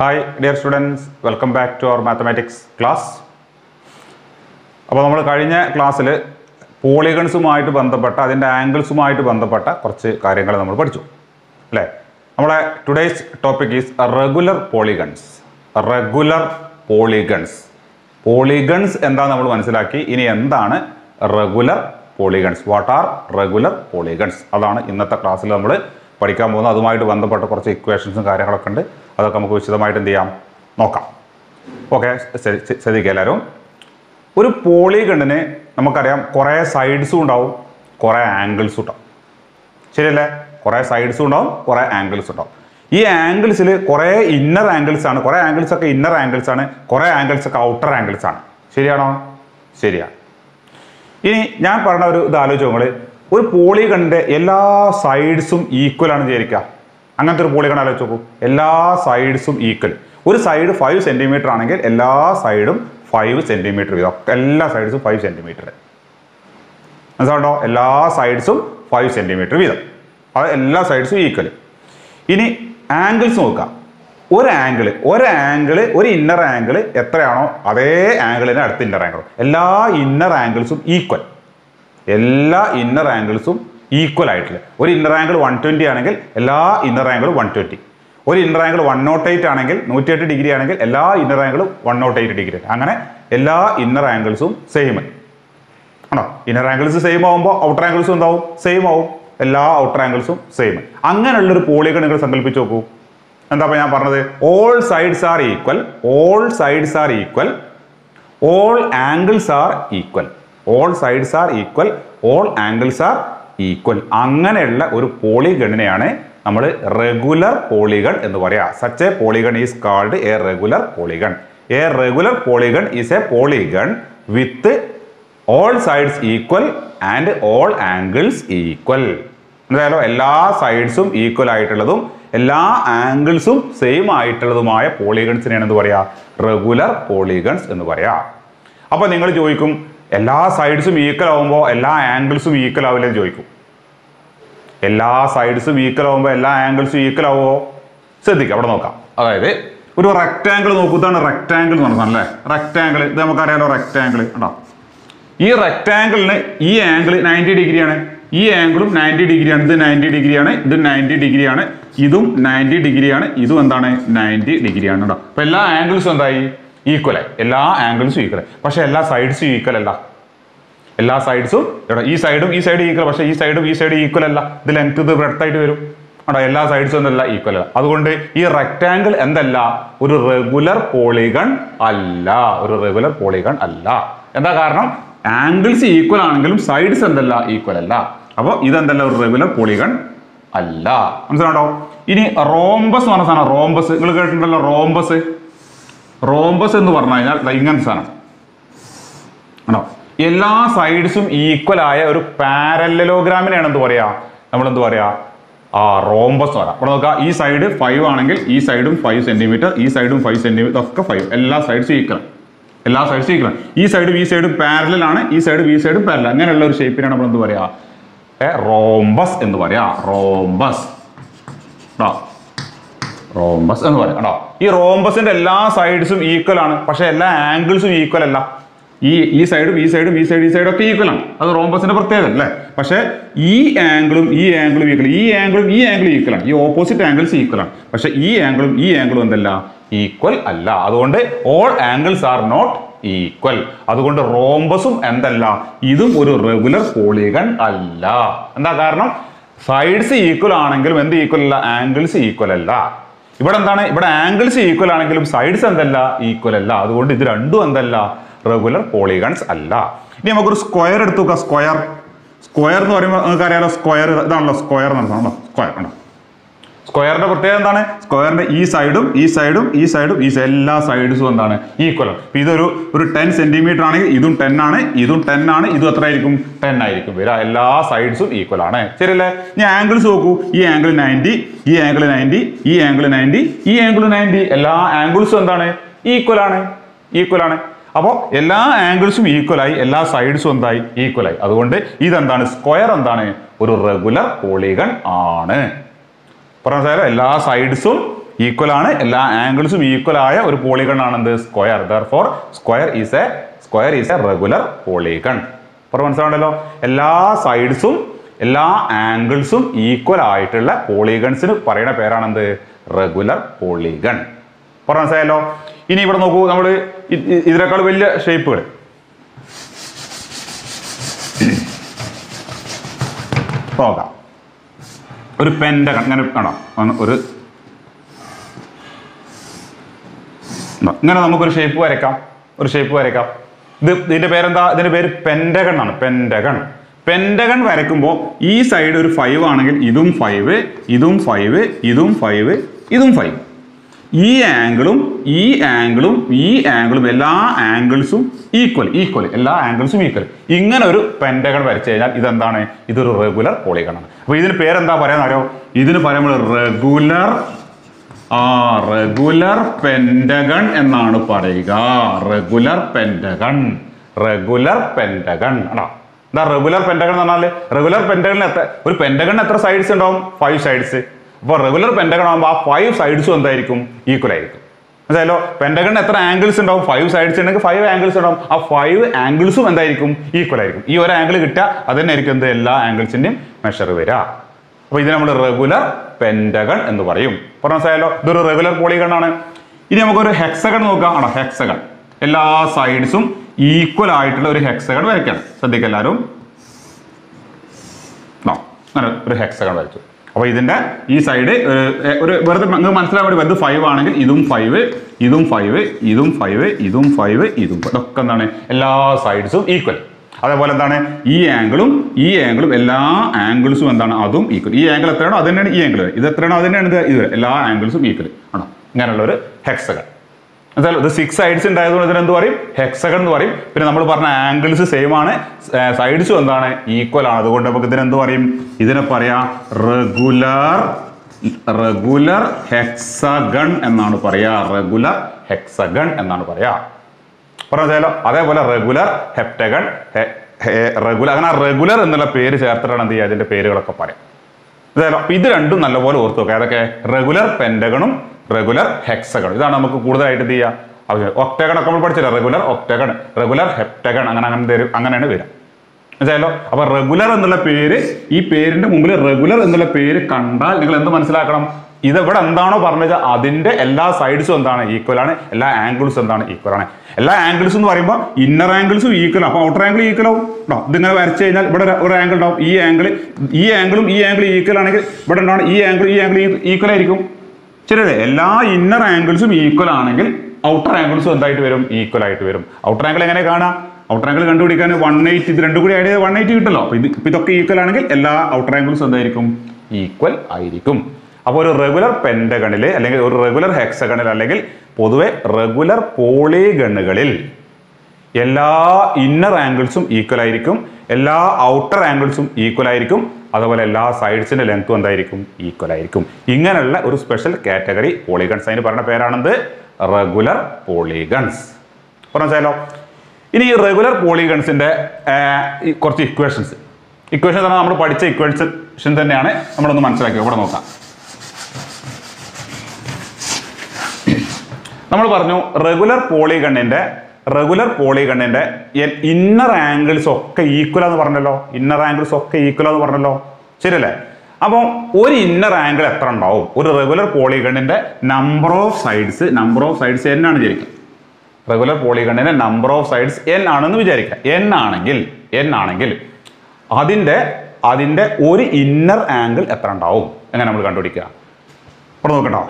Hi dear students welcome back to our mathematics class അപ്പോൾ നമ്മൾ കഴിഞ്ഞ ക്ലാസ്സിൽ പോളിഗൺസുമായിട്ട് ബന്ധപ്പെട്ട അതിൻ്റെ ആംഗിൾസുമായിട്ട് ബന്ധപ്പെട്ട കുറച്ച് കാര്യങ്ങൾ നമ്മൾ പഠിച്ചു അല്ലേ നമ്മളെ today's topic is regular polygons regular polygons polygons എന്താ നമ്മൾ മനസ്സിലാക്കി ഇനി എന്താണ് regular polygons what are regular polygons അതാണ് ഇന്നത്തെ ക്ലാസ്സിൽ നമ്മൾ പഠിക്കാൻ പോകുന്നത് അതുമായിട്ട് ബന്ധപ്പെട്ട കുറച്ച് ഇക്വേഷൻസും കാര്യങ്ങളൊക്കെ ഉണ്ട് അതൊക്കെ നമുക്ക് വിശദമായിട്ട് എന്ത് ചെയ്യാം നോക്കാം ഓക്കെ ശ്രദ്ധിക്കുക എല്ലാവരും ഒരു പോളിഗണിന് നമുക്കറിയാം കുറേ സൈഡ്സും ഉണ്ടാവും കുറേ ആംഗിൾസും ഉണ്ടാവും ശരിയല്ലേ കുറേ സൈഡ്സും ഉണ്ടാവും കുറേ ആംഗിൾസ് ഉണ്ടാവും ഈ ആംഗിൾസിൽ കുറേ ഇന്നർ ആംഗിൾസ് ആണ് കുറേ ആംഗിൾസ് ഒക്കെ ഇന്നർ ആംഗിൾസ് ആണ് കുറേ ആംഗിൾസ് ഒക്കെ ഔട്ടർ ആംഗിൾസ് ആണ് ശരിയാണോ ശരിയാണ് ഇനി ഞാൻ പറഞ്ഞ ഒരു ഇത് ആലോചിച്ച് നിങ്ങൾ ഒരു പോളിഗണിന്റെ എല്ലാ സൈഡ്സും ഈക്വൽ ആണ് വിചാരിക്കുക അങ്ങനത്തെ ഒരു പോളിഗൺ ആലോചിച്ച് നോക്കൂ എല്ലാ സൈഡ്സും ഈക്വൽ ഒരു സൈഡ് ഫൈവ് സെന്റിമീറ്റർ ആണെങ്കിൽ എല്ലാ സൈഡും ഫൈവ് സെന്റിമീറ്റർ വീതം എല്ലാ സൈഡ്സും ഫൈവ് സെന്റിമീറ്റർ മനസ്സിലാണ്ടോ എല്ലാ സൈഡ്സും ഫൈവ് സെന്റിമീറ്റർ വീതം അത് എല്ലാ സൈഡ്സും ഈക്വൽ ഇനി ആംഗിൾസ് നോക്കുക ഒരു ആംഗിൾ ഒരു ആംഗിൾ ഒരു ഇന്നർ ആംഗിൾ എത്രയാണോ അതേ ആംഗിളിന് അടുത്ത ഇന്നർ ആംഗിൾ എല്ലാ ഇന്നർ ആംഗിൾസും ഈക്വൽ എല്ലാ ഇന്നർ ആംഗിൾസും ഈക്വൽ ആയിട്ടില്ല ഒരു ഇന്നർ ആംഗിൾ വൺ ട്വൻറ്റി ആണെങ്കിൽ എല്ലാ ഇന്നർ ആംഗിളും വൺ ട്വൻറ്റി ഒരു inner angle one not eight ആണെങ്കിൽ നൂറ്റിയെട്ട് ഡിഗ്രി ആണെങ്കിൽ എല്ലാ ഇന്നർ ആംഗിളും വൺ നോട്ട് എയ്റ്റ് ഡിഗ്രി അങ്ങനെ എല്ലാ ഇന്നർ ആംഗിൾസും സെയിം ആണോ ഇന്നർ ആംഗിൾസ് സെയിം ആവുമ്പോൾ ഔട്ടർ ആംഗിൾസും എന്താവും സെയിം ആവും എല്ലാ ഔട്ടർ ആംഗിൾസും സെയിം അങ്ങനെയുള്ളൊരു പോളിഗൺ നിങ്ങൾ സങ്കല്പിച്ച് നോക്കൂ എന്താ ഞാൻ പറഞ്ഞത് all sides are equal all sides are equal all angles are equal all sides are equal all angles are equal അങ്ങനെയുള്ള ഒരു പോളിഗണിനെയാണ് നമ്മൾ റെഗുലർ പോളിഗൺ എന്ന് പറയാ such a polygon is called a regular polygon a regular polygon is A polygon with all sides equal and all angles equal എന്തായാലും എല്ലാ സൈഡ്സും equal ആയിട്ടുള്ളതും എല്ലാ ആംഗിൾസും സെയിം ആയിട്ടുള്ളതുമായ പോളിഗൺസിനെയാണ് എന്ത് പറയാ റെഗുലർ പോളിഗൺസ് എന്ന് പറയാ അപ്പൊ നിങ്ങൾ ചോദിക്കും എല്ലാ സൈഡ്സും ഈക്വൽ ആവുമ്പോൾ എല്ലാ ആംഗിൾസും ഈക്വൽ ആവില്ലെന്ന് ചോദിക്കും എല്ലാ സൈഡ്സും ഈക്വൽ ആവുമ്പോൾ എല്ലാ ആംഗിൾസും ഈക്വൽ ആവുമോ ശ്രദ്ധിക്കുക അവിടെ നോക്കാം അതായത് ഒരു റെക്ടാങ്കിൾ നോക്കൂ ഇതാണ് റെക്ടാങ്കിൾ എന്ന് പറഞ്ഞത് അല്ലേ റെക്ടാങ്കിൾ ഇത് നമുക്കറിയാലോ റെക്ടാങ്കിൾ ഉണ്ടോ ഈ റെക്ടാങ്കിളിന് ഈ ആംഗിൾ നയൻറ്റി ഡിഗ്രിയാണ് ഈ ആംഗിളും നയൻറ്റി ഡിഗ്രിയാണ് ഇത് നയൻറ്റി ഡിഗ്രിയാണ് ഇത് നയൻറ്റി ഡിഗ്രിയാണ് ഇതും നയൻറ്റി ഡിഗ്രിയാണ് ഇതും എന്താണ് നയൻറ്റി ഡിഗ്രിയാണ് കേട്ടോ അപ്പൊ എല്ലാ ആംഗിൾസും എന്തായി ഈക്വലായി എല്ലാ ആംഗിൾസും ഈക്വലായി പക്ഷെ എല്ലാ സൈഡ്സും ഈക്വൽ അല്ല എല്ലാ സൈഡ്സും ഇവിടെ ഈ സൈഡും ഈ സൈഡ് ഈക്വൽ പക്ഷേ ഈ സൈഡും ഈ സൈഡ് ഈക്വൽ അല്ല ഇത് ലെങ്ത് ഇത് ബ്രെഡ്ത്ത് ആയിട്ട് വരും അവിടെ എല്ലാ സൈഡ്സും ഒന്നല്ല ഈക്വൽ അല്ല അതുകൊണ്ട് ഈ റെക്ടാങ്കിൾ എന്തല്ല ഒരു റെഗുലർ പോളിഗൺ അല്ല ഒരു റെഗുലർ പോളിഗൺ അല്ല എന്താ കാരണം ആംഗിൾസ് ഈക്വൽ ആണെങ്കിലും സൈഡ്സ് എന്തല്ല ഈക്വൽ അല്ല അപ്പോൾ ഇതെന്തല്ല ഒരു റെഗുലർ പോളിഗൺ അല്ല മനസ്സിലാണ്ടോ ഇനി റോംബസ് എന്ന് പറഞ്ഞ സാധനം റോംബസ് നിങ്ങൾ കേട്ടിട്ടുണ്ടല്ലോ റോംബസ് റോംബസ് എന്ന് പറഞ്ഞു കഴിഞ്ഞാൽ ദാ ഇങ്ങനത്തെ സാധനം ആണോ എല്ലാ സൈഡ്സും ഈക്വൽ ആയ ഒരു പാരലലോഗ്രാമിനെയാണ് എന്ത് പറയാ നമ്മൾ എന്ത് പറയാ ആ റോംബസ് പറയാം ഇവിടെ നോക്കുക ഈ സൈഡ് ഫൈവ് ആണെങ്കിൽ ഈ സൈഡും ഫൈവ് സെന്റിമീറ്റർ ഈ സൈഡും ഫൈവ് സെന്റിമീറ്റർ ഒക്കെ ഫൈവ് എല്ലാ സൈഡ്സും ഈക്വൽ എല്ലാ സൈഡ്സും ഈക്വൽ ഈ സൈഡും ഈ സൈഡും പാരലൽ ആണ് ഈ സൈഡും ഈ സൈഡും പാരലൽ അങ്ങനെയുള്ള ഒരു ഷേപ്പിനാണ് നമ്മൾ എന്ത് പറയാ ഏ റോംബസ് എന്ന് പറയാ റോംബസ് കേട്ടോ റോംബസ് എന്ന് പറയാം കേട്ടോ ഈ റോംബസിന്റെ എല്ലാ സൈഡ്സും ഈക്വൽ ആണ് പക്ഷെ എല്ലാ ആംഗിൾസും ഈക്വൽ അല്ല ഈ ഈ സൈഡും ഈ സൈഡും ഈ സൈഡ് ഈ സൈഡും ഒക്കെ ഈക്വൽ ആണ് അത് റോംബസിന്റെ പ്രത്യേകത അല്ലേ പക്ഷെ ഈ ആംഗിളും ഈ ആംഗിളും ഈക്വൽ ഈ ആംഗിളും ഈ ആംഗിളും ഈക്വൽ ആണ് ഈ ഓപ്പോസിറ്റ് ആംഗിൾസ് ഈക്വൽ ആണ് പക്ഷെ ഈ ആംഗിളും ഈ ആംഗിളും എന്തല്ല ഈക്വൽ അല്ല അതുകൊണ്ട് all angles are not equal അതുകൊണ്ട് റോംബസും എന്തല്ല ഇതും ഒരു റെഗുലർ പോളിഗൺ അല്ല എന്താ കാരണം സൈഡ്സ് ഈക്വൽ ആണെങ്കിലും എന്ത് ഈക്വൽ അല്ല ആംഗിൾസ് ഈക്വൽ അല്ല ഇവിടെ എന്താണ് ഇവിടെ ആംഗിൾസ് ഈക്വൽ ആണെങ്കിലും സൈഡ്സ് എന്തല്ല ഈക്വൽ അല്ല അതുകൊണ്ട് ഇത് രണ്ടും എന്തല്ല റെഗുലർ പോളിഗൺസ് അല്ല ഇനി നമുക്കൊരു സ്ക്വയർ എടുത്തു നോക്കാം സ്ക്വയർ സ്ക്വയർ എന്ന് പറയുമ്പോൾ നിങ്ങൾക്ക് അറിയാലോ സ്ക്വയർ ഇതാണല്ലോ സ്ക്വയർ എന്ന് പറഞ്ഞാൽ സ്ക്വയർ ആണോ സ്ക്വയറിന്റെ പ്രത്യേകത എന്താണ് സ്ക്വയറിന്റെ ഈ സൈഡും ഈ സൈഡും ഈ സൈഡും ഈ എല്ലാ സൈഡ്സും എന്താണ് ഈക്വൽ ആണ് ഇതൊരു ഒരു ടെൻ സെന്റിമീറ്റർ ആണെങ്കിൽ ഇതും ടെൻ ആണ് ഇതും ടെൻ ആണ് ഇതും എത്ര ആയിരിക്കും ടെൻ ആയിരിക്കും വരിക എല്ലാ സൈഡ്സും ഈക്വൽ ആണ് ശരിയല്ലേ ഇനി ആംഗിൾസ് നോക്കൂ ഈ ആംഗിൾ നയൻറ്റി ഈ ആംഗിൾ നയൻറ്റി ഈ ആംഗിൾ നയൻറ്റി ഈ ആംഗിൾ നയൻറ്റി എല്ലാ ആംഗിൾസും എന്താണ് ഈക്വൽ ആണ് ഈക്വൽ ആണ് അപ്പോൾ എല്ലാ ആംഗിൾസും ഈക്വലായി എല്ലാ സൈഡ്സും എന്തായി ഈക്വലായി അതുകൊണ്ട് ഇതെന്താണ് സ്ക്വയർ എന്താണ് ഒരു റെഗുലർ പോളിഗൺ ആണ് പറഞ്ഞാൽ എല്ലാ സൈഡ്സും ഈക്വൽ ആണ് എല്ലാ ആംഗിൾസും ഈക്വൽ ആയ ഒരു പോളിഗൺ ആണ് എന്ത് square therefore square is a square is a regular polygon അപ്പോൾ മനസ്സിലാവണ്ടല്ലോ എല്ലാ സൈഡ്സും എല്ലാ ആംഗിൾസും ഈക്വൽ ആയിട്ടുള്ള പോളിഗൺസിന് പറയുന്ന പേരാണെന്ത് റെഗുലർ പോളിഗൺ പറഞ്ഞു മനസ്സിലായല്ലോ ഇനി ഇവിടെ നോക്കൂ നമ്മൾ ഇതിനേക്കാൾ വലിയ ഷേപ്പുകൾ നോക്കാം ഒരു പെൻഡഗൺ ഇങ്ങനെ കാണോ ആണ് ഒരു ഇതാ, ഇങ്ങനെ നമുക്കൊരു ഷേപ്പ് വരയ്ക്കാം ഒരു ഷേപ്പ് വരയ്ക്കാം ഇത് ഇതിന്റെ പേരെന്താ ഇതിന്റെ പേര് പെൻഡഗൺ ആണ് പെൻഡഗൺ പെൻഡഗൺ വരയ്ക്കുമ്പോൾ ഈ സൈഡ് ഒരു ഫൈവ് ആണെങ്കിൽ ഇതും ഫൈവ് ഇതും ഫൈവ് ഇതും ഫൈവ് ഇതും ഫൈവ് ഈ ആംഗിളും ഈ ആംഗിളും ഈ ആംഗിളും എല്ലാ ആംഗിൾസും ഈക്വൽ ഈക്വൽ എല്ലാ ആംഗിൾസും ഈക്വൽ ഇങ്ങനെ ഒരു പെൻഡഗൺ വരച്ചു കഴിഞ്ഞാൽ ഇതെന്താണ് ഇതൊരു റെഗുലർ പോളിഗൺ ആണ് അപ്പൊ ഇതിന് പേരെന്താ പറയാന്നറിയോ ഇതിന് പറയുമ്പോൾ റെഗുലർ ആ റെഗുലർ പെൻഡഗൺ എന്നാണ് പറയുക റെഗുലർ പെൻഡഗൺ റെഗുലർ പെൻഡഗൺ ആണോ എന്താ റെഗുലർ പെൻഡഗൺ എന്ന് പറഞ്ഞാൽ റെഗുലർ പെൻഡഗണിന് എത്ര ഒരു പെൻഡഗണിന് എത്ര സൈഡ്സ് ഉണ്ടാവും ഫൈവ് സൈഡ്സ് അപ്പോൾ റെഗുലർ പെൻഡഗൺ ആകുമ്പോൾ ആ ഫൈവ് സൈഡ്സും എന്തായിരിക്കും ഈക്വൽ ആയിരിക്കും മനസ്സിലായല്ലോ പെൻഡഗണിന് എത്ര ആംഗിൾസ് ഉണ്ടാവും ഫൈവ് സൈഡ്സ് ഉണ്ടെങ്കിൽ ഫൈവ് ആംഗിൾസ് ഉണ്ടാവും ആ ഫൈവ് ആംഗിൾസും എന്തായിരിക്കും ഈക്വൽ ആയിരിക്കും ഈ ഒരു ആംഗിൾ കിട്ടുക അത് തന്നെ ആയിരിക്കും എന്ത് എല്ലാ ആംഗിൾസിന്റെയും മെഷർ വരിക അപ്പൊ ഇത് നമ്മൾ റെഗുലർ പെൻഡഗൺ എന്ന് പറയും പറഞ്ഞ മനസ്സിലായല്ലോ ഇതൊരു റെഗുലർ പോളിഗൺ ആണ് ഇനി നമുക്കൊരു ഹെക്സഗൺ നോക്കാം ആണോ ഹെക്സഗൺ എല്ലാ സൈഡ്സും ഈക്വൽ ആയിട്ടുള്ള ഒരു ഹെക്സഗൺ വരയ്ക്കണം ശ്രദ്ധിക്കുക എല്ലാവരും ആ, അങ്ങനെ ഒരു ഹെക്സഗൺ വരച്ചു അപ്പൊ ഇതിന്റെ ഈ സൈഡ് ഒരു വെറുതെ നിങ്ങൾക്ക് മനസ്സിലാൻ വേണ്ടി വലുത് ഫൈവ് ആണെങ്കിൽ ഇതും ഫൈവ് ഇതും ഫൈവ് ഇതും ഫൈവ് ഇതും ഫൈവ് ഇതും five. ഇതൊക്കെ എന്താണ് എല്ലാ സൈഡ്സും ഈക്വൽ അതേപോലെ എന്താണ് ഈ ആംഗിളും ഈ ആംഗിളും എല്ലാ ആംഗിൾസും എന്താണ് അതും ഈക്വൽ ഈ ആംഗിൾ എത്രയാണോ അത് തന്നെയാണ് ഈ ആംഗിൾ ഇത് എത്രയാണോ അത് തന്നെയാണ് ഇത് ഇത് എല്ലാ ആംഗിൾസും ഈക്വൽ ആണോ ഇങ്ങനെയുള്ള ഒരു ഹെക്സഗൺ എന്തായാലും ഇത് സിക്സ് സൈഡ്സ് ഉണ്ടായതുകൊണ്ട് ഇതിന് എന്ത് പറയും ഹെക്സഗൺ എന്ന് പറയും പിന്നെ നമ്മൾ പറഞ്ഞ ആംഗിൾസ് സെയിം ആണ് സൈഡ്സും എന്താണ് ഈക്വൽ ആണ് അതുകൊണ്ട് നമുക്ക് ഇതിന് എന്ത് പറയും ഇതിനെ പറയാം റെഗുലർ റെഗുലർ ഹെക്സഗൺ എന്നാണ് പറയാ റെഗുലർ ഹെക്സഗൺ എന്നാണ് പറയാ പറഞ്ഞാലോ അതേപോലെ റെഗുലർ ഹെപ്റ്റഗൺ റെഗുലർ അങ്ങനെ റെഗുലർ എന്നുള്ള പേര് ചേർത്തിട്ടാണ് എന്ത് ചെയ്യുക അതിന്റെ പേരുകളൊക്കെ പറയാം ഇതായാലും അപ്പൊ ഇത് രണ്ടും നല്ലപോലെ ഓർത്ത് വെക്കുക ഏതൊക്കെ റെഗുലർ പെൻഡഗണും റെഗുലർ ഹെക്സഗണും ഇതാണ് നമുക്ക് കൂടുതലായിട്ട് എന്ത് ചെയ്യുക ഒക്ടഗൺ ഒക്കെ നമ്മൾ പഠിച്ചില്ല റെഗുലർ ഒക്ടഗൺ റെഗുലർ ഹെപ്റ്റഗൺ അങ്ങനെ അങ്ങനെ തരും അങ്ങനെയാണ് വരിക മനസ്സിലായല്ലോ അപ്പൊ റെഗുലർ എന്നുള്ള പേര് ഈ പേരിന്റെ മുമ്പിൽ റെഗുലർ എന്നുള്ള പേര് കണ്ടാൽ നിങ്ങൾ എന്ത് മനസ്സിലാക്കണം ഇത് ഇവിടെ എന്താണോ പറഞ്ഞത് അതിന്റെ എല്ലാ സൈഡ്സും എന്താണ് ഈക്വൽ ആണ് എല്ലാ ആംഗിൾസും എന്താണ് ഈക്വൽ ആണ് എല്ലാ ആംഗിൾസും എന്ന് പറയുമ്പോൾ ഇന്നർ ആംഗിൾസും ഈക്വൽ അപ്പൊ ഔട്ടർ ആംഗിൾ ഈക്വൽ ആവും കേട്ടോ ഇതിങ്ങനെ വരച്ച് കഴിഞ്ഞാൽ ഇവിടെ ഒരു- ഒരു ആംഗിൾ ഉണ്ടാവും ഈ ആംഗിൾ ഈ ആംഗിളും ഈ ആംഗിൾ ഈക്വൽ ആണെങ്കിൽ ഇവിടെ ഉണ്ടാവും ഈ ആംഗിൾ ഈ ആംഗിൾ ഈക്വൽ ആയിരിക്കും ശരിയല്ലേ എല്ലാ ഇന്നർ ആംഗിൾസും ഈക്വൽ ആണെങ്കിൽ ഔട്ടർ ആംഗിൾസും എന്തായിട്ട് വരും ഈക്വൽ ആയിട്ട് വരും ഔട്ടർ ആംഗിൾ എങ്ങനെ കാണാം ഔട്ടർ ആംഗിൾ കണ്ടുപിടിക്കാൻ വൺ എയ്റ്റ് ഇത് രണ്ടും കൂടി ആഡ് ചെയ്ത് വൺ എയ്റ്റ് കിട്ടല്ലോ അപ്പൊ ഇത് ഇപ്പൊ ഇതൊക്കെ ഈക്വൽ ആണെങ്കിൽ എല്ലാ ഔട്ടർ ആംഗിൾസും എന്തായിരിക്കും ഈക്വൽ ആയിരിക്കും അപ്പോൾ ഒരു റെഗുലർ പെൻഡഗണിൽ അല്ലെങ്കിൽ ഒരു റെഗുലർ ഹെക്സഗണിൽ അല്ലെങ്കിൽ പൊതുവെ റെഗുലർ പോളിഗണുകളിൽ എല്ലാ ഇന്നർ ആംഗിൾസും ഈക്വൽ ആയിരിക്കും എല്ലാ ഔട്ടർ ആംഗിൾസും ഈക്വൽ ആയിരിക്കും അതുപോലെ എല്ലാ സൈഡ്സിന്റെ ലെങ്ത്തും എന്തായിരിക്കും ഈക്വൽ ആയിരിക്കും ഇങ്ങനെയുള്ള ഒരു സ്പെഷ്യൽ കാറ്റഗറി പോളിഗൺസ് അതിന് പറയുന്ന പേരാണെന്ത് റെഗുലർ പോളിഗൺസ് പറഞ്ഞാലോ ഇനി ഈ റെഗുലർ പോളിഗൺസിന്റെ കുറച്ച് ഇക്വേഷൻസ് ഇക്വേഷൻ എന്ന് പറഞ്ഞാൽ നമ്മൾ പഠിച്ച ഇക്വേഷൻ തന്നെയാണ് നമ്മളൊന്ന് മനസ്സിലാക്കി ഇവിടെ നോക്കാം നമ്മൾ പറഞ്ഞു റെഗുലർ പോളിഗണ്ണിന്റെ റെഗുലർ പോളിഗണ്ണിന്റെ ഇന്നർ ആംഗിൾസ് ഒക്കെ ഈക്വൽ എന്ന് പറഞ്ഞല്ലോ ഇന്നർ ആംഗിൾസ് ഒക്കെ ഈക്വൽ എന്ന് പറഞ്ഞല്ലോ ശരിയല്ലേ അപ്പോൾ ഒരു ഇന്നർ ആംഗിൾ എത്ര ഉണ്ടാവും ഒരു റെഗുലർ പോളിഗണ്ണിന്റെ number of sides number of sides N ആണ് വിചാരിക്കുക റെഗുലർ പോളിഗണ്ണിന്റെ നമ്പർ ഓഫ് സൈഡ്സ് എൻ ആണെന്ന് വിചാരിക്കുക എൻ ആണെങ്കിൽ എൻ ആണെങ്കിൽ അതിന്റെ അതിന്റെ ഒരു ഇന്നർ ആംഗിൾ എത്ര ഉണ്ടാവും എങ്ങനെ നമ്മൾ കണ്ടുപിടിക്കുക ഇവിടെ നോക്കട്ടോ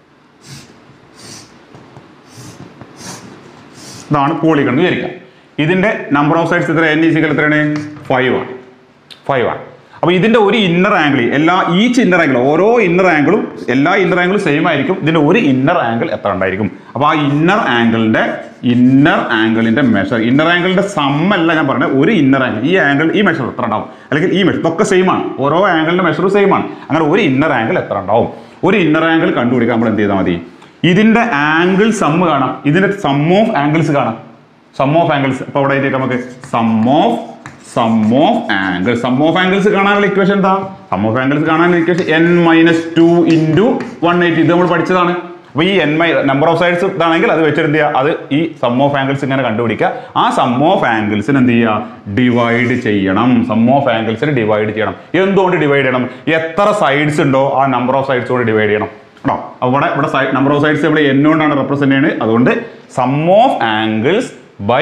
ഇതാണ് പോളിഗൺ എന്ന് വിചാരിക്കാം ഇതിന്റെ നമ്പർ ഓഫ് സൈഡ്സ് എത്ര എൻ ഈസിക്കൽ എത്രയാണ് ഫൈവ് ആണ് ഫൈവ് ആണ് അപ്പൊ ഇതിന്റെ ഒരു ഇന്നർ ആംഗിൾ എല്ലാ ഈച്ച് ഇന്നർ ആംഗിൾ ഓരോ ഇന്നർ ആംഗിളും എല്ലാ ഇന്നർ ആംഗിളും സെയിം ആയിരിക്കും ഇതിന്റെ ഒരു ഇന്നർ ആംഗിൾ എത്ര ഉണ്ടായിരിക്കും അപ്പൊ ആ ഇന്നർ ആംഗിളിന്റെ ഇന്നർ ആംഗിളിന്റെ മെഷർ ഇന്നർ ആംഗിളിന്റെ സമ്മല്ല ഞാൻ പറഞ്ഞത് ഒരു ഇന്നർ ആംഗിൾ ഈ ആംഗിൾ ഈ മെഷർ എത്ര ഉണ്ടാവും അല്ലെങ്കിൽ ഈ മെഷർ ഇതൊക്കെ സെയിം ആണ് ഓരോ ആംഗിളിന്റെ മെഷറും സെയിം ആണ് അങ്ങനെ ഒരു ഇന്നർ ആംഗിൾ എത്ര ഉണ്ടാവും ഒരു ഇന്നർ ആംഗിൾ കണ്ടുപിടിക്കാൻ നമ്മൾ എന്ത് ചെയ്താൽ മതി ഇതിന്റെ ആംഗിൾ സം കാണാം ഇതിന്റെ സം ഓഫ് ആംഗിൾസ് കാണാം സം ഓഫ് ആംഗിൾസ് അപ്പൊ അവിടെ എഴുതിയേക്കാം നമുക്ക് sum of sum of angle sum of angles കാണാനുള്ള ഇക്വേഷൻ എന്താ സം ഓഫ് ആംഗിൾസ് കാണാൻ equation N minus two into one eighty ഇത് നമ്മൾ പഠിച്ചതാണ് അപ്പോൾ ഈ എൻ മൈ നമ്പർ ഓഫ് സൈഡ്സ് ഇതാണെങ്കിൽ അത് വെച്ചിട്ട് എന്ത് ചെയ്യുക അത് ഈ സം ഓഫ് ആംഗിൾസ് ഇങ്ങനെ കണ്ടുപിടിക്കുക ആ സം ഓഫ് ആംഗിൾസിന് എന്ത് ചെയ്യുക ഡിവൈഡ് ചെയ്യണം സം ഓഫ് ആംഗിൾസിന് ഡിവൈഡ് ചെയ്യണം എന്തുകൊണ്ട് ഡിവൈഡ് ചെയ്യണം എത്ര സൈഡ്സ് ഉണ്ടോ ആ നമ്പർ ഓഫ് സൈഡ്സ് കൊണ്ട് ഡിവൈഡ് ചെയ്യണം കേട്ടോ അവിടെ ഇവിടെ നമ്പർ ഓഫ് സൈഡ്സ് ഇവിടെ എൻ കൊണ്ടാണ് റെപ്രസെന്റ് ചെയ്യുന്നത് അതുകൊണ്ട് sum of angles by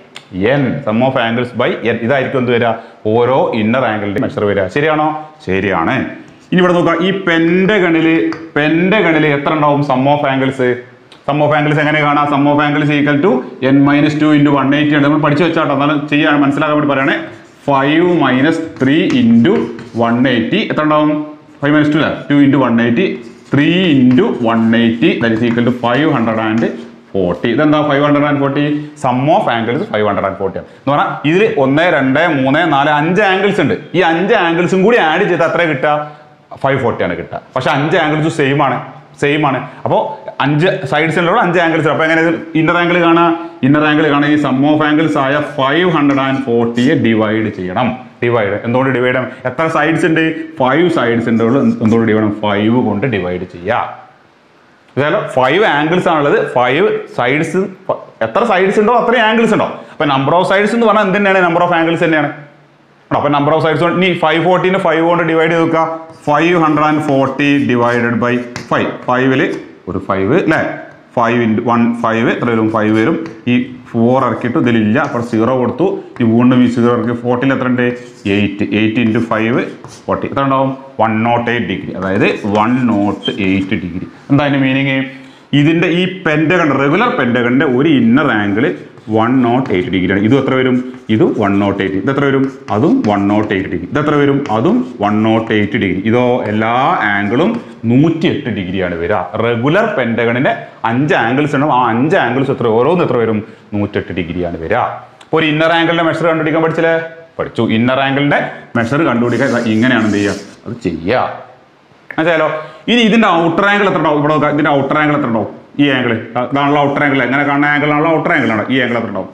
N sum of angles by N ഇതായിരിക്കും എന്ത് വരിക ഓരോ ഇന്നർ ആംഗിളിന്റെ മെഷർ വരിക ശരിയാണോ ശരിയാണ് ഇനി ഇവിടെ നോക്കുക ഈ പെൻഡഗണില് പെൻഡഗണില് എത്ര ഉണ്ടാവും sum of angles sum of angles എങ്ങനെ കാണാം sum of angles equal to N minus two into one eighty ആണ് നമ്മൾ പഠിച്ചു വെച്ചാട്ടോ എന്നാലും ചെയ്യാൻ മനസ്സിലാക്കാൻ വേണ്ടി പറയണേ five minus three into one eighty എത്ര ഉണ്ടാവും ഫൈവ് മൈനസ് ടു അല്ല two into one eighty three into one eighty that is equal to five hundred and forty ഇതെന്താ five hundred and forty sum of angles five hundred and forty എന്ന് പറഞ്ഞാൽ ഇതിൽ ഒന്ന് രണ്ട് മൂന്ന് നാല് അഞ്ച് ആംഗിൾസ് ഉണ്ട് ഈ അഞ്ച് ആംഗിൾസും കൂടി ആഡ് ചെയ്ത് എത്ര കിട്ടുക ഫൈവ് ഫോർട്ടി ആണ് കിട്ടുക പക്ഷെ അഞ്ച് ആംഗിൾസ് സെയിം ആണ് സെയിം ആണ് അപ്പോൾ അഞ്ച് സൈഡ്സിലുള്ള അഞ്ച് ആംഗിൾസ് അപ്പോൾ എങ്ങനെ ഇന്നർ ആംഗിൾ കാണാം ഇന്നർ ആംഗിൾ കാണാൻ ഈ സം ഓഫ് ആംഗിൾസ് ആയ ഫൈവ് ഹൺഡ്രഡ് ആൻഡ് ഫോർട്ടിയെ ഡിവൈഡ് ചെയ്യണം ഡിവൈഡ് എന്തുകൊണ്ട് ഡിവൈഡ് ചെയ്യണം എത്ര സൈഡ്സ് ഉണ്ട് ഫൈവ് സൈഡ്സ് ഉണ്ട് എന്തുകൊണ്ട് ഡിവൈഡ് ചെയ്യണം ഫൈവ് കൊണ്ട് ഡിവൈഡ് ചെയ്യുക ഇതായാലും ഫൈവ് ആംഗിൾസ് ആണുള്ളത് ഫൈവ് സൈഡ്സ് എത്ര സൈഡ്സ് ഉണ്ടോ അത്രയും ആംഗിൾസ് ഉണ്ടോ അപ്പൊ നമ്പർ ഓഫ് സൈഡ്സ് എന്ന് പറഞ്ഞാൽ എന്ത് തന്നെയാണ് നമ്പർ ഓഫ് ആംഗിൾസ് തന്നെയാണ് ആണോ അപ്പൊ നമ്പർ ഓഫ് സൈഡ്സ് ഇനി ഫൈവ് ഫോർട്ടീനെ ഫൈവ് കൊണ്ട് ഡിവൈഡ് ചെയ്ത് നോക്കുക five hundred and forty divided by five ഫൈവില് ഒരു ഫൈവ് അല്ലേ ഫൈവ് ഇൻറ്റു വൺ ഫൈവ് എത്ര വരും ഫൈവ് വരും ഈ ഫോർ ഇറക്കിയിട്ട് ഇതിലില്ല അപ്പോൾ സീറോ കൊടുത്തു ഈ വീണ്ടും ഈ സീറോ ഇറക്കി ഫോർട്ടിൽ എത്ര ഉണ്ട് eight eight into five forty എത്ര ഉണ്ടാവും വൺ നോട്ട് എയ്റ്റ് ഡിഗ്രി അതായത് വൺ നോട്ട് എയ്റ്റ് ഡിഗ്രി എന്താ അതിൻ്റെ മീനിങ് ഇതിൻ്റെ ഈ പെൻറ്റഗൺ റെഗുലർ പെൻറ്റഗണിൻ്റെ ഒരു inner angle one not eight ഡിഗ്രിയാണ് ഇതും എത്ര വരും ഇതും വൺ നോട്ട് എയ്റ്റ് ഇത് എത്ര വരും അതും വൺ നോട്ട് എയ്റ്റ് ഡിഗ്രി ഇത് എത്ര വരും അതും വൺ നോട്ട് എയ്റ്റ് ഡിഗ്രി ഇതോ എല്ലാ ആംഗിളും നൂറ്റി എട്ട് ഡിഗ്രിയാണ് വരിക റെഗുലർ പെൻറ്റഗണിൻ്റെ അഞ്ച് ആംഗിൾസ് ഉണ്ടാവും ആ അഞ്ച് ആംഗിൾസ് എത്ര ഓരോന്ന് എത്ര വരും നൂറ്റെട്ട് ഡിഗ്രിയാണ് വരിക അപ്പോൾ ഒരു ഇന്നർ ആംഗിളിൻ്റെ മെഷർ കണ്ടുപിടിക്കാൻ പഠിച്ചില്ലേ പഠിച്ചു ഇന്നർ ആംഗിളിൻ്റെ മെഷർ കണ്ടുപിടിക്കാൻ ഇതാ ഇങ്ങനെയാണ് എന്ത് ചെയ്യുക അത് ചെയ്യുക മനസ്സിലായാലോ ഇനി ഇതിന്റെ ഔട്ടർ ആംഗിൾ എത്ര ഉണ്ടാവും ഇവിടെ നോക്കാം ഇതിന്റെ ഔട്ടർ ആംഗിൾ എത്ര ഉണ്ടാവും ഈ ആംഗിൾ ഇതാണല്ലോ ഔട്ടർ ആംഗിൾ എങ്ങനെ കാണുന്ന ആംഗിൾ ആണല്ലോ ഔട്ടർ ആംഗിൾ ആണ് ഈ ആംഗിൾ എത്ര ഉണ്ടാവും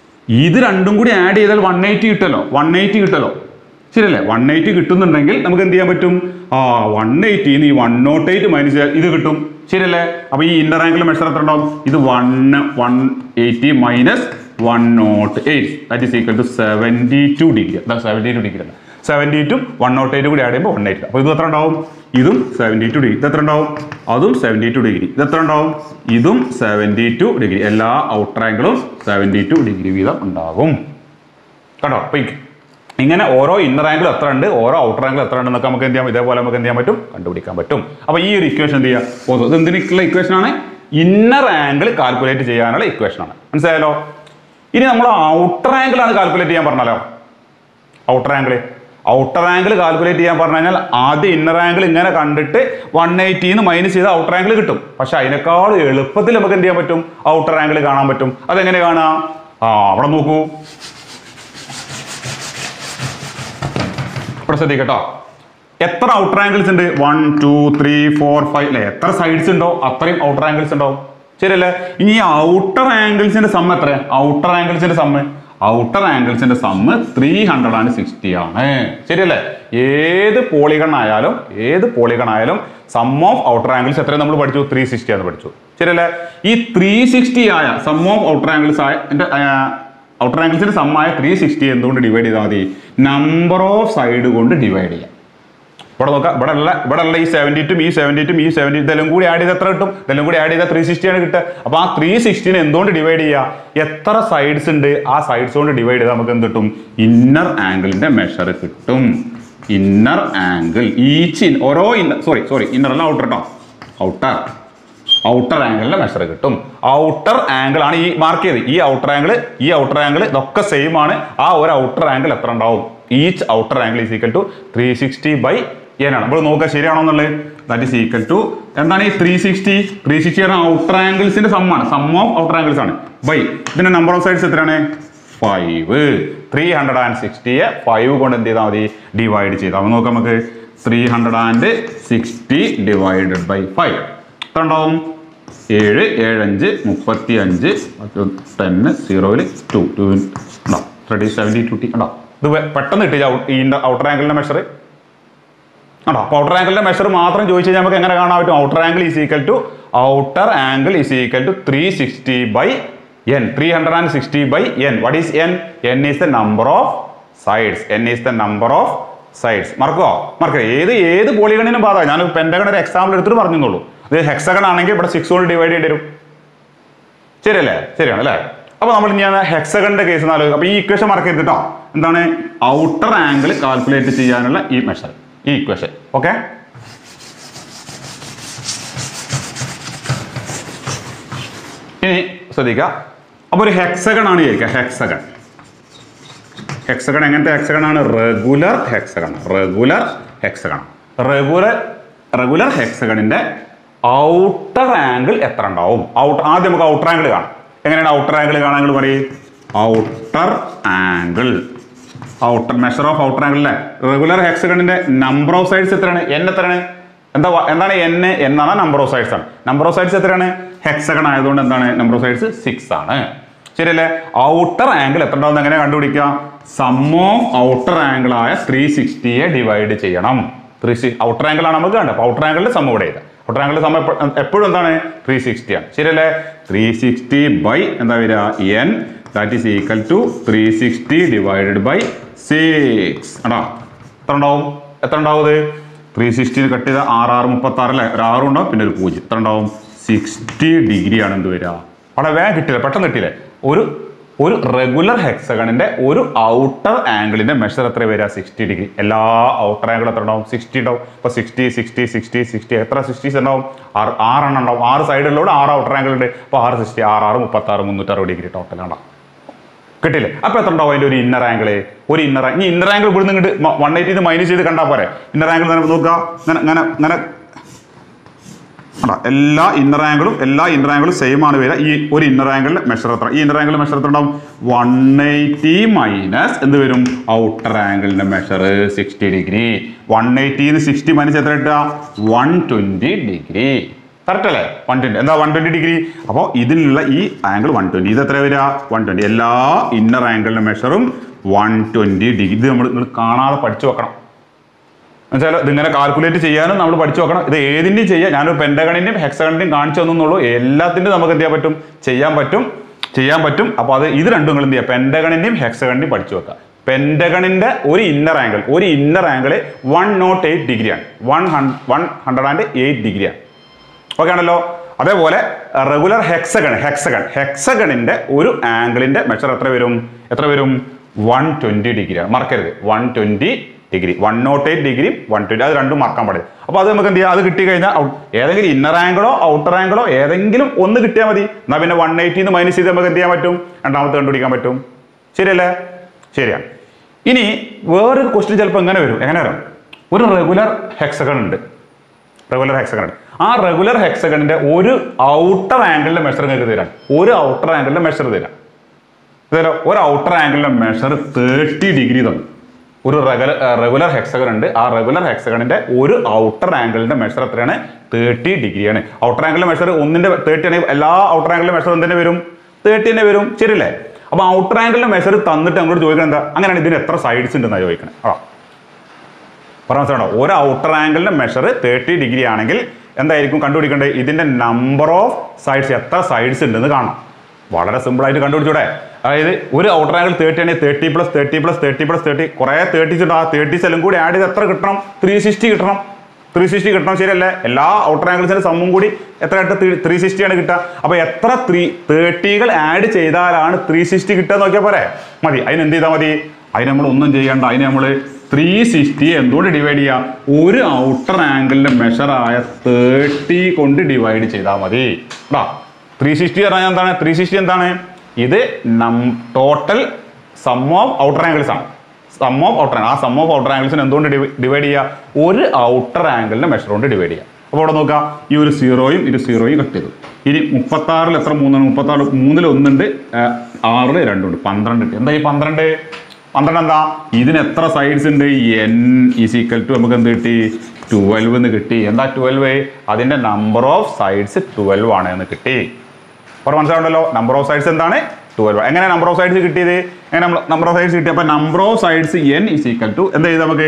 ഇത് രണ്ടും കൂടി ആഡ് ചെയ്താൽ വൺ എയ്റ്റി കിട്ടുമല്ലോ വൺ എയ്റ്റി കിട്ടുമല്ലോ ശരിയല്ലേ വൺ എയ്റ്റി കിട്ടുന്നുണ്ടെങ്കിൽ നമുക്ക് എന്ത് ചെയ്യാൻ പറ്റും ആ വൺ എയ്റ്റിന്ന് ഈ വൺ നോട്ട് എയ്റ്റ് മൈനസ് ചെയ്താൽ ഇത് കിട്ടും ശരിയല്ലേ അപ്പൊ ഈ ഇന്റർ ആംഗിൾ മെഷർ എത്ര ഉണ്ടാവും ഇത് one one eighty minus one not eight that is equal to seventy two degree അതാ സെവൻറ്റി ടു ഡിഗ്രി അല്ല seventy two one not eight കൂടി ആഡ് ചെയ്യുമ്പോൾ വൺ എയ്റ്റ് അപ്പോൾ ഇത് എത്ര ഉണ്ടാവും ഇതും സെവൻറ്റി ടു ഡിഗ്രി ഇത് എത്ര ഉണ്ടാവും അതും സെവൻറ്റി ടു ഡിഗ്രി ഇത് എത്ര ഉണ്ടാവും ഇതും സെവൻറ്റി ടു ഡിഗ്രി എല്ലാ ഔട്ടർ ആംഗിളും സെവൻറ്റി ടു ഡിഗ്രി വീതം ഉണ്ടാകും കണ്ടോ അപ്പൊ ഇ- ഇങ്ങനെ ഓരോ ഇന്നർ ആംഗിൾ എത്ര ഉണ്ട് ഓരോ ഔട്ടർ ആംഗിൾ എത്ര ഉണ്ട് എന്നൊക്കെ നമുക്ക് എന്ത് ചെയ്യാം ഇതേപോലെ നമുക്ക് എന്ത് ചെയ്യാൻ പറ്റും കണ്ടുപിടിക്കാൻ പറ്റും അപ്പൊ ഈ ഒരു ഇക്വേഷൻ എന്ത് ചെയ്യാം ഓ, ഇത് എന്തിനുള്ള ഇക്വേഷൻ ആണ് ഇന്നർ ആംഗിൾ കാൽക്കുലേറ്റ് ചെയ്യാനുള്ള ഇക്വേഷൻ ആണ് മനസ്സിലായല്ലോ ഇനി നമ്മൾ ഔട്ടർ ആംഗിൾ ആണ് കാൽക്കുലേറ്റ് ചെയ്യാൻ പറഞ്ഞാലോ outer angle outer angle calculate ചെയ്യാൻ പറഞ്ഞു കഴിഞ്ഞാൽ ആദ്യം ഇന്നർ ആംഗിൾ ഇങ്ങനെ കണ്ടിട്ട് വൺ എയ്റ്റിന്ന് മൈനസ് ചെയ്ത് ഔട്ടർ ആംഗിൾ കിട്ടും പക്ഷെ അതിനേക്കാൾ എളുപ്പത്തിൽ നമുക്ക് എന്ത് ചെയ്യാൻ പറ്റും ഔട്ടർ ആംഗിൾ കാണാൻ പറ്റും അതെങ്ങനെ കാണാം ആ അവിടെ നോക്കൂ ഇവിടെ ശ്രദ്ധിക്കട്ടോ എത്ര ഔട്ടർ ആംഗിൾസ് ഉണ്ട് one two three four five അല്ലെ എത്ര സൈഡ്സ് ഉണ്ടോ അത്രയും ഔട്ടർ ആംഗിൾസ് ഉണ്ടാവും ശരിയല്ലേ ഇനി ഈ ഔട്ടർ ആംഗിൾസിന്റെ സമ്മ് എത്ര ഔട്ടർ ആംഗിൾസിന്റെ സമ്മ് ഔട്ടർ ആംഗിൾസിന്റെ sum three hundred and sixty ആണ് ശരിയല്ലേ ഏത് പോളിഗൺ ആയാലും ഏത് പോളിഗൺ ആയാലും സം ഓഫ് ഔട്ടർ ആംഗിൾസ് എത്രയും നമ്മൾ പഠിച്ചു ത്രീ സിക്സ്റ്റി ആണ് പഠിച്ചു ശരിയല്ലേ ഈ ത്രീ സിക്സ്റ്റി ആയ സം ഓഫ് ഔട്ടർ ആംഗിൾസ് ആയ എൻ്റെ ഔട്ടർ ആംഗിൾസിന്റെ സമ്മായ ത്രീ സിക്സ്റ്റി എന്തുകൊണ്ട് ഡിവൈഡ് ചെയ്താൽ മതി നമ്പർ ഓഫ് സൈഡ് കൊണ്ട് ഡിവൈഡ് ചെയ്യാം ഇവിടെ നോക്കാം ഇവിടെ ഉള്ള ഇവിടെ ഉള്ള ഈ സെവൻറ്റി ടും ഈ സെവൻറ്റി ടും ഈ സെവൻറ്റി ഇതെല്ലാം കൂടി ആഡ് ചെയ്ത് എത്ര കിട്ടും ഇതെല്ലാം കൂടി ആഡ് ചെയ്താൽ ത്രീ സിക്സ്റ്റി ആണ് കിട്ടുക അപ്പോൾ ആ ത്രീ സിക്സ്റ്റീനെ എന്തുകൊണ്ട് ഡിവൈഡ് ചെയ്യുക എത്ര സൈഡ്സ് ഉണ്ട് ആ സൈഡ്സ് കൊണ്ട് ഡിവൈഡ് ചെയ്താൽ നമുക്ക് എന്ത് കിട്ടും ഇന്നർ ആംഗിളിന്റെ മെഷർ കിട്ടും ഇന്നർ ആംഗിൾ ഈച്ച് ഓരോ ഇന്നർ സോറി സോറി ഇന്നർ അല്ല ഔട്ടർ കേട്ടോ ഔട്ടർ ഔട്ടർ ആംഗിളിന്റെ മെഷർ കിട്ടും ഔട്ടർ ആംഗിൾ ആണ് ഈ മാർക്ക് ചെയ്ത് ഈ ഔട്ടർ ആംഗിൾ ഈ ഔട്ടർ ആംഗിൾ ഇതൊക്കെ സെയിം ആണ് ആ ഒരു ഔട്ടർ ആംഗിൾ എത്ര ഉണ്ടാവും each outer angle is equal to three sixty by N ആണ് അപ്പോൾ നോക്കുക ശരിയാണോ എന്നുള്ളത് ദാറ്റ് ഈസ് ഈക്വൽ ടു എന്താണ് ഈ three sixty three sixty outer ആംഗിൾസിന്റെ സം ആണ് സം ഓഫ് ഔട്ടർ ആംഗിൾസ് ആണ് ബൈ ഇതിന്റെ നമ്പർ ഓഫ് സൈഡ്സ് എത്രയാണ് ഫൈവ് ത്രീ ഹൺഡ്രഡ് ആൻഡ് സിക്സ്റ്റിയെ ഫൈവ് കൊണ്ട് എന്ത് ചെയ്താൽ മതി ഡിവൈഡ് ചെയ്താൽ മതി നോക്കാം നമുക്ക് three hundred and sixty divided by five എത്ര ഉണ്ടാവും ഏഴ് ഏഴഞ്ച് മുപ്പത്തി അഞ്ച് ടെന്ന് സീറോയിൽ ടു ടു ഉണ്ടാവും റെഡി സെവൻറ്റി ടു ടി ഉണ്ടാവും ഇത് വെ- പെട്ടെന്ന് കിട്ടി ഈ ഔട്ടർ ആംഗിളിന്റെ മെഷർ ആണോ അപ്പോൾ ഔട്ടർ ആംഗിളിന്റെ മെഷർ മാത്രം ചോദിച്ചു കഴിഞ്ഞാൽ നമുക്ക് എങ്ങനെ കാണാൻ പറ്റും outer angle is equal to outer angle is equal to three sixty by N three hundred and sixty by N what is N N is the number of sides N is the number of sides മറക്കോ മറക്കുക ഏത് ഏത് പോളിഗണിനും ബാധ ഞാൻ pentagon ഒരു example എടുത്തിട്ട് പറഞ്ഞോളൂ ഇത് ഹെക്സഗൺ ആണെങ്കിൽ ഇവിടെ സിക്സ് കൊണ്ട് ഡിവൈഡ് ചെയ്യേണ്ടി വരും ശരിയല്ലേ ശരിയാണ് അല്ലേ അപ്പൊ നമ്മൾ ഞാൻ ഹെക്സഗണിന്റെ കേസ് നാല് അപ്പൊ ഈ ഇക്വേഷൻ മറക്കരുത് കേട്ടോ എന്താണ് ഔട്ടർ ആംഗിൾ കാൽക്കുലേറ്റ് ചെയ്യാനുള്ള ഈ മെഷർ ഈ ഇക്വേഷൻ ഓക്കെ ഇനി ശ്രദ്ധിക്കുക അപ്പൊ ഒരു ഹെക്സഗൺ ആണ് ചോദിക്കുക ഹെക്സഗൺ ഹെക്സഗൺ എങ്ങനത്തെ ഹെക്സഗൺ ആണ് regular hexagon regular hexagon regular regular ഹെക്സഗണിന്റെ ഔട്ടർ ആംഗിൾ എത്ര ഉണ്ടാവും ഔട്ട് ആദ്യം നമുക്ക് ഔട്ടർ ആംഗിൾ കാണാം എങ്ങനെയാണ് ഔട്ടർ ആംഗിൾ കാണാൻ നിങ്ങൾ പറയും outer angle outer measure of outer angle അല്ലേ റെഗുലർ ഹെക്സഗണിന്റെ നമ്പർ ഓഫ് സൈഡ്സ് എത്രയാണ് എൻ എത്രയാണ് എന്താ വ- എന്താണ് എൻ എന്നാണ് നമ്പർ ഓഫ് സൈഡ്സ് ആണ് നമ്പർ ഓഫ് സൈഡ്സ് എത്രയാണ് ഹെക്സഗൺ ആയതുകൊണ്ട് എന്താണ് നമ്പർ ഓഫ് സൈഡ്സ് സിക്സ് ആണ് ശരിയല്ലേ ഔട്ടർ ആംഗിൾ എത്ര ഉണ്ടാവും എങ്ങനെ കണ്ടുപിടിക്കുക സം ഓഫ് ഔട്ടർ ആംഗിൾ ആയ ത്രീ സിക്സ്റ്റിയെ ഡിവൈഡ് ചെയ്യണം ത്രീ സി ഔട്ടർ ആംഗിൾ ആണ് നമുക്ക് കണ്ടത് ഔട്ടർ ആംഗിളിൽ സം ഇവിടെ ചെയ്ത ഔട്ടർ ആംഗിൾ സം എപ്പോഴും എന്താണ് ത്രീ സിക്സ്റ്റി ആണ് ശരിയല്ലേ ത്രീ സിക്സ്റ്റി ബൈ എന്താ വരിക N that is equal to three sixty divided by six ആണോ എത്ര ഉണ്ടാവും എത്ര ഉണ്ടാവും ഇത് ത്രീ സിക്സ്റ്റിന് കട്ട് ചെയ്ത ആറ് ആറ് മുപ്പത്തി ആറ് അല്ലേ ഒരു ആറും ഉണ്ടാവും പിന്നെ ഒരു പൂജ്യം എത്ര ഉണ്ടാവും സിക്സ്റ്റി ഡിഗ്രി ആണ് എന്ത് വരിക വളരെ വേഗം കിട്ടില്ല പെട്ടെന്ന് കിട്ടിയില്ലേ ഒരു ഒരു റെഗുലർ ഹെക്സഗണിന്റെ ഒരു ഔട്ടർ ആംഗിളിന്റെ മെഷർ എത്ര വരിക സിക്സ്റ്റി ഡിഗ്രി എല്ലാ ഔട്ടർ ആംഗിൾ എത്ര ഉണ്ടാവും സിക്സ്റ്റി ഉണ്ടാവും ഇപ്പൊ സിക്സ്റ്റി സിക്സ്റ്റി സിക്സ്റ്റി സിക്സ്റ്റി എത്ര സിക്സ്റ്റീസ് ഉണ്ടാവും ആറ് ആറെണ്ണം ഉണ്ടാവും ആറ് സൈഡിലൂടെ ആറ് ഔട്ടർ ആംഗിൾ ഉണ്ട് അപ്പോൾ ആറ് സിക്സ്റ്റി ആറ് ആറ് മുപ്പത്തി ആറ് മുന്നൂറ്ററുപത് ഡിഗ്രി ടോട്ടൽ ഉണ്ടാവും കിട്ടില്ലേ അപ്പൊ എത്ര ഉണ്ടാവും അതിന്റെ ഒരു ഇന്നർ ആംഗിൾ ഒരു ഇന്നർ ഇനി ഇന്നർ ആംഗിൾ ഇവിടുന്ന് ഇങ്ങോട്ട് വൺ എയ്റ്റി മൈനസ് ചെയ്ത് കണ്ടാൽ പോരെ ഇന്നർ ആംഗിൾ നോക്കുക ഇങ്ങനെ ഇങ്ങനെ ഇങ്ങനെ അടാ എല്ലാ ഇന്നർ ആംഗിളും എല്ലാ ഇന്നർ ആംഗിളും സെയിം ആണ് വരിക ഈ ഒരു ഇന്നർ ആംഗിളിൽ മെഷർ എത്ര ഈ ഇന്നർ ആംഗിൾ മെഷർ എത്ര ഉണ്ടാവും വൺ എയ്റ്റി മൈനസ് എന്ത് വരും ഔട്ടർ ആംഗിളിന്റെ മെഷർ സിക്സ്റ്റി ഡിഗ്രി വൺ എയ്റ്റിന്ന് സിക്സ്റ്റി മൈനസ് എത്ര കിട്ടുക വൺ ട്വന്റി ഡിഗ്രി കറക്റ്റ് അല്ലേ വൺ ട്വന്റി എന്താ വൺ ട്വന്റി ഡിഗ്രി അപ്പോൾ ഇതിലുള്ള ഈ ആംഗിൾ വൺ ട്വന്റി ഇത് എത്ര വരിക വൺ ട്വന്റി എല്ലാ ഇന്നർ ആംഗിളിന്റെ മെഷറും വൺ ട്വന്റി ഡിഗ്രി ഇത് നമ്മൾ നിങ്ങൾ കാണാതെ പഠിച്ചു വെക്കണം എന്നുവെച്ചാൽ ഇതിങ്ങനെ കാൽക്കുലേറ്റ് ചെയ്യാനും നമ്മൾ പഠിച്ചു നോക്കണം ഇത് ഏതിൻ്റെയും ചെയ്യാം ഞാനൊരു പെൻഡഗണിൻ്റെയും ഹെക്സഗണിൻ്റെയും കാണിച്ചു തന്നുള്ളൂ എല്ലാത്തിൻ്റെയും നമുക്ക് എന്ത് ചെയ്യാൻ പറ്റും ചെയ്യാൻ പറ്റും ചെയ്യാൻ പറ്റും അപ്പോൾ അത് ഇത് രണ്ടും നിങ്ങൾ എന്ത് ചെയ്യുക പെൻഡഗണിൻ്റെയും ഹെക്സഗണിൻ്റെയും പഠിച്ചു വെക്കുക പെൻഡഗണിൻ്റെ ഒരു ഇന്നർ ആംഗിൾ ഒരു inner angle one not eight ഡിഗ്രിയാണ് one one hundred and eight ഡിഗ്രിയാണ് ഓക്കെ ആണല്ലോ അതേപോലെ റെഗുലർ ഹെക്സഗൺ ഹെക്സഗൺ ഹെക്സഗണിന്റെ ഒരു ആംഗിളിന്റെ മെഷർ എത്ര വരും എത്ര വരും വൺ ട്വന്റി ഡിഗ്രിയാണ് മറക്കരുത് one twenty degree one not eight degree one twenty അത് രണ്ടും മറക്കാൻ പാടില്ല അപ്പോൾ അത് നമുക്ക് എന്ത് ചെയ്യാം അത് കിട്ടി കഴിഞ്ഞാൽ ഔ- ഏതെങ്കിലും ഇന്നർ ആംഗിളോ ഔട്ടർ ആംഗിളോ ഏതെങ്കിലും ഒന്ന് കിട്ടിയാൽ മതി എന്നാൽ പിന്നെ വൺ എയ്റ്റിന്ന് മൈനസ് ചെയ്ത് നമുക്ക് എന്ത് ചെയ്യാൻ പറ്റും രണ്ടാമത്തെ കണ്ടുപിടിക്കാൻ പറ്റും ശരിയല്ലേ ശരിയാണ് ഇനി വേറൊരു ക്വസ്റ്റ്യൻ ചിലപ്പോൾ എങ്ങനെ വരും എങ്ങനെ വരും ഒരു റെഗുലർ ഹെക്സഗൺ ഉണ്ട് റെഗുലർ ഹെക്സഗൺ ആ റെഗുലർ ഹെക്സഗണിന്റെ ഒരു ഔട്ടർ ആംഗിളിന്റെ മെഷർ നിങ്ങൾക്ക് തരാം ഒരു ഔട്ടർ ആംഗിളിന്റെ മെഷർ തരാം ഇതല്ലോ ഒരു ഔട്ടർ ആംഗിളിന്റെ മെഷർ തേർട്ടി ഡിഗ്രി തന്നു ഒരു റെഗുലർ റെഗുലർ ഹെക്സഗൺ ഉണ്ട് ആ റെഗുലർ ഹെക്സഗണിന്റെ ഒരു ഔട്ടർ ആംഗിളിന്റെ മെഷർ എത്രയാണ് തേർട്ടി ഡിഗ്രിയാണ് ഔട്ടർ ആംഗിളിന്റെ മെഷർ ഒന്നിന്റെ തേർട്ടി ആണെങ്കിൽ എല്ലാ ഔട്ടർ ആംഗിളിന്റെ മെഷർ എന്തിനെ വരും തേർട്ടി തന്നെ വരും ശരിയല്ലേ അപ്പൊ ഔട്ടർ ആംഗിളിന്റെ മെഷർ തന്നിട്ട് നമ്മളോട് ചോദിക്കണം എന്താ അങ്ങനെയാണ് ഇതിന് എത്ര സൈഡ്സ് ഉണ്ടെന്നാണ് ചോദിക്കണേ ആ പറഞ്ഞ മനസ്സിലാണോ ഒരു ഔട്ടർ ആംഗിളിന്റെ മെഷർ തേർട്ടി ഡിഗ്രി ആണെങ്കിൽ എന്തായിരിക്കും കണ്ടുപിടിക്കേണ്ടത് ഇതിന്റെ നമ്പർ ഓഫ് സൈഡ്സ് എത്ര സൈഡ്സ് ഉണ്ടെന്ന് കാണണം വളരെ സിമ്പിൾ ആയിട്ട് കണ്ടുപിടിച്ചൂടെ അതായത് ഒരു ഔട്ടർ ആംഗിൾ തേർട്ടി ആണെങ്കിൽ thirty plus thirty plus thirty plus thirty കുറേ തേർട്ടീസ് ഉണ്ട് ആ തേർട്ടീസ് എല്ലാം കൂടി ആഡ് ചെയ്ത് എത്ര കിട്ടണം ത്രീ സിക്സ്റ്റി കിട്ടണം ത്രീ സിക്സ്റ്റി കിട്ടണം ശരിയല്ലേ എല്ലാ ഔട്ടർ ആംഗിൾസിന്റെ സമ്മും കൂടി എത്ര കിട്ടുക ത്രീ സിക്സ്റ്റി ആണ് കിട്ടുക അപ്പൊ എത്ര ത്രീ തേർട്ടികൾ ആഡ് ചെയ്താലാണ് ത്രീ സിക്സ്റ്റി കിട്ടുക നോക്കിയാൽ പോരെ മതി അതിന് എന്ത് ചെയ്താൽ മതി അതിന് നമ്മൾ ഒന്നും ചെയ്യണ്ട അതിന് നമ്മൾ ത്രീ സിക്സ്റ്റി എന്തുകൊണ്ട് ഡിവൈഡ് ചെയ്യാം ഒരു ഔട്ടർ ആംഗിളിന്റെ മെഷറായ തേർട്ടി കൊണ്ട് ഡിവൈഡ് ചെയ്താൽ മതി കേട്ടോ ത്രീ സിക്സ്റ്റി പറഞ്ഞാൽ എന്താണ് ത്രീ സിക്സ്റ്റി എന്താണ് ഇത് നം total sum of outer angles ആണ് സം ഓഫ് ഔട്ടർ ആ സം ഓഫ് ഔട്ടർ ആംഗിൾസിന് എന്തുകൊണ്ട് ഡിവൈഡ് ചെയ്യുക ഒരു ഔട്ടർ ആംഗിളിന്റെ മെഷർ കൊണ്ട് ഡിവൈഡ് ചെയ്യുക അപ്പോൾ ഇവിടെ നോക്കാം ഈ ഒരു സീറോയും ഇത് സീറോയും കട്ട് ചെയ്തു ഇനി മുപ്പത്താറിൽ എത്ര മൂന്നാണ് മുപ്പത്താറ് മൂന്നിൽ ഒന്നുണ്ട് ആ, ആറിൽ രണ്ടുണ്ട് പന്ത്രണ്ട് കിട്ടി എന്താ ഈ പന്ത്രണ്ട് പന്ത്രണ്ട് എന്താ ഇതിന് എത്ര സൈഡ്സ് ഉണ്ട് എൻ ഈസ് ഈക്വൽ ടു നമുക്ക് എന്ത് കിട്ടി ട്വൽവ് എന്ന് കിട്ടി എന്താ ട്വൽവ് അതിന്റെ നമ്പർ ഓഫ് സൈഡ്സ് ട്വൽവ് ആണ് എന്ന് കിട്ടി അപ്പോൾ മനസ്സിലാവുണ്ടല്ലോ നമ്പർ ഓഫ് സൈഡ്സ് എന്താണ് ട്വൽവ് എങ്ങനെ നമ്പർ ഓഫ് സൈഡ്സ് കിട്ടിയത് എങ്ങനെ നമ്പർ ഓഫ് സൈഡ്സ് കിട്ടി അപ്പോൾ number of sides N is equal to എന്താ ചെയ്ത് നമുക്ക്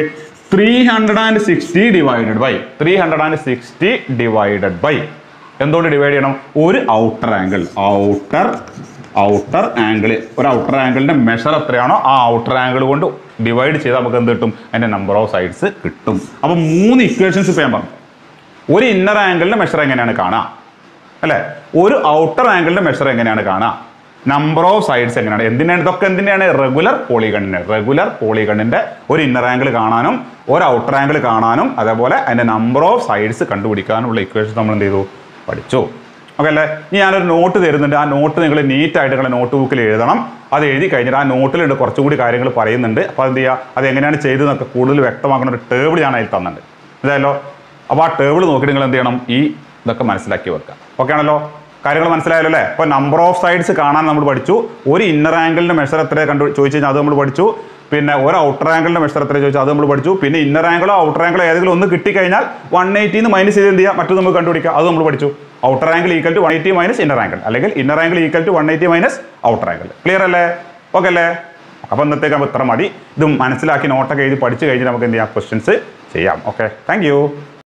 three hundred and sixty divided by three hundred and sixty divided by എന്തുകൊണ്ട് ഡിവൈഡ് ചെയ്യണം ഒരു outer angle outer outer angle ഒരു ഔട്ടർ ആംഗിളിന്റെ മെഷർ എത്രയാണോ ആ ഔട്ടർ ആംഗിൾ കൊണ്ട് ഡിവൈഡ് ചെയ്താൽ നമുക്ക് എന്ത് കിട്ടും അതിന്റെ നമ്പർ ഓഫ് സൈഡ്സ് കിട്ടും അപ്പൊ മൂന്ന് ഇക്വേഷൻസ് ഇപ്പൊ ഞാൻ പറഞ്ഞു ഒരു ഇന്നർ ആംഗിളിന്റെ മെഷർ എങ്ങനെയാണ് കാണുക അല്ലെ ഒരു ഔട്ടർ ആംഗിളിന്റെ മെഷർ എങ്ങനെയാണ് കാണുക നമ്പർ ഓഫ് സൈഡ്സ് എങ്ങനെയാണ് എന്തിനാണ് ഇതൊക്കെ എന്തിനാണ് റെഗുലർ പോളിഗണിന് റെഗുലർ പോളിഗണിന്റെ ഒരു ഇന്നർ ആംഗിൾ കാണാനും ഒരു ഔട്ടർ ആംഗിൾ കാണാനും അതേപോലെ അതിന്റെ നമ്പർ ഓഫ് സൈഡ്സ് കണ്ടുപിടിക്കാനുള്ള ഇക്വേഷൻ നമ്മൾ എന്ത് ചെയ്തു പഠിച്ചു ഓക്കെ അല്ലേ ഇനി ഞാനൊരു നോട്ട് തരുന്നുണ്ട് ആ നോട്ട് നിങ്ങൾ നീറ്റായിട്ട് നിങ്ങളുടെ നോട്ട് ബുക്കിൽ എഴുതണം അത് എഴുതി കഴിഞ്ഞിട്ട് ആ നോട്ടിലുണ്ട് കുറച്ചും കൂടി കാര്യങ്ങൾ പറയുന്നുണ്ട് അപ്പോൾ എന്ത് ചെയ്യുക അത് എങ്ങനെയാണ് ചെയ്തതെന്നൊക്കെ കൂടുതൽ വ്യക്തമാക്കുന്ന ഒരു ടേബിൾ ഞാൻ അതിൽ തന്നിട്ടുണ്ട് ഇതായല്ലോ അപ്പോൾ ആ ടേബിൾ നോക്കി നിങ്ങൾ എന്ത് ചെയ്യണം ഈ ഇതൊക്കെ മനസ്സിലാക്കി വെക്കുക ഓക്കെ ആണല്ലോ കാര്യങ്ങൾ മനസ്സിലായല്ലോ അല്ലേ അപ്പോൾ നമ്പർ ഓഫ് സൈഡ്സ് കാണാൻ നമ്മൾ പഠിച്ചു ഒരു ഇന്നർ ആംഗിളിന്റെ മെഷർ എത്ര കണ്ടു ചോദിച്ചു കഴിഞ്ഞാൽ അത് നമ്മൾ പഠിച്ചു പിന്നെ ഒരു ഔട്ടർ ആംഗിളിന്റെ മെഷർ എത്ര ചോദിച്ചാൽ അത് നമ്മൾ പഠിച്ചു പിന്നെ ഇന്നർ ആംഗിളോ ഔട്ടർ ആംഗിളോ ഏതെങ്കിലും ഒന്ന് കിട്ടിക്കഴിഞ്ഞാൽ വൺ എയ്റ്റിന്ന് മൈനസ് ചെയ്ത് എന്ത് ചെയ്യാം മറ്റു നമുക്ക് കണ്ടുപിടിക്കാം അത് നമ്മൾ പഠിച്ചു outer angle equal to one eighty minus inner angle അല്ലെങ്കിൽ inner angle equal to one eighty minus outer angle clear അല്ലേ ഓക്കെ അല്ലേ അപ്പോൾ ഇന്നത്തേക്ക് നമുക്ക് ഇത്ര മതി ഇത് മനസ്സിലാക്കി നോട്ടൊക്കെ എഴുതി പഠിച്ചു കഴിഞ്ഞ് നമുക്ക് എന്ത് ചെയ്യാം ക്വസ്റ്റ്യൻസ് ചെയ്യാം ഓക്കെ താങ്ക്